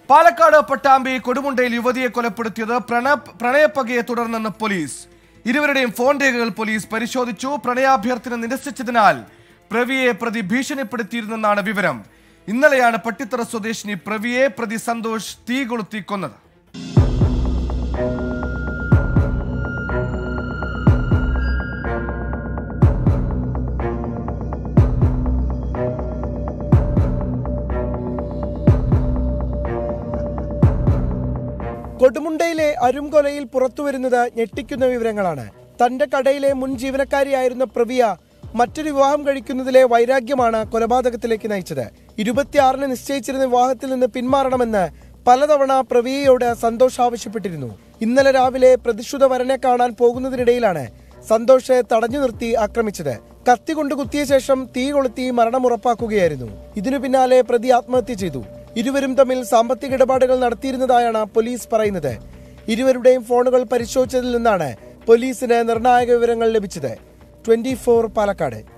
പാലക്കാട് പട്ടാമ്പി കൊടുമുണ്ടയിൽ യുവതിയെ കൊലപ്പെടുത്തിയത് പ്രണ പ്രണയപ്പകയെ തുടർന്നെന്ന് പോലീസ് ഇരുവരുടെയും ഫോൺ രേഖകൾ പോലീസ് പരിശോധിച്ചു പ്രണയാഭ്യർത്ഥന നിരസിച്ചതിനാൽ പ്രവിയെ പ്രതി ഭീഷണിപ്പെടുത്തിയിരുന്നെന്നാണ് വിവരം ഇന്നലെയാണ് പട്ടിത്തറ സ്വദേശിനി പ്രവിയെ പ്രതി സന്തോഷ് തീ കൊളുത്തി കൊന്നത് കൊടുമുണ്ടയിലെ അരുംകൊലയിൽ പുറത്തുവരുന്നത് ഞെട്ടിക്കുന്ന വിവരങ്ങളാണ് തന്റെ കടയിലെ മുൻ ജീവനക്കാരിയായിരുന്ന പ്രവിയ മറ്റൊരു വിവാഹം കഴിക്കുന്നതിലെ വൈരാഗ്യമാണ് കൊലപാതകത്തിലേക്ക് നയിച്ചത് ഇരുപത്തിയാറിന് നിശ്ചയിച്ചിരുന്ന വിവാഹത്തിൽ നിന്ന് പിന്മാറണമെന്ന് പലതവണ പ്രവിയയോട് സന്തോഷ് ആവശ്യപ്പെട്ടിരുന്നു ഇന്നലെ രാവിലെ പ്രതിശ്രുത വരനെ കാണാൻ പോകുന്നതിനിടയിലാണ് സന്തോഷ് തടഞ്ഞു നിർത്തി ആക്രമിച്ചത് കത്തി കൊണ്ട് കുത്തിയ ശേഷം തീ കൊളുത്തി മരണം ഉറപ്പാക്കുകയായിരുന്നു ഇതിനു പിന്നാലെ പ്രതി ആത്മഹത്യ ചെയ്തു ഇരുവരും തമ്മിൽ സാമ്പത്തിക ഇടപാടുകൾ നടത്തിയിരുന്നതായാണ് പോലീസ് പറയുന്നത് ഇരുവരുടെയും ഫോണുകൾ പരിശോധിച്ചതിൽ നിന്നാണ് പോലീസിന് നിർണായക വിവരങ്ങൾ ലഭിച്ചത് ട്വന്റി പാലക്കാട്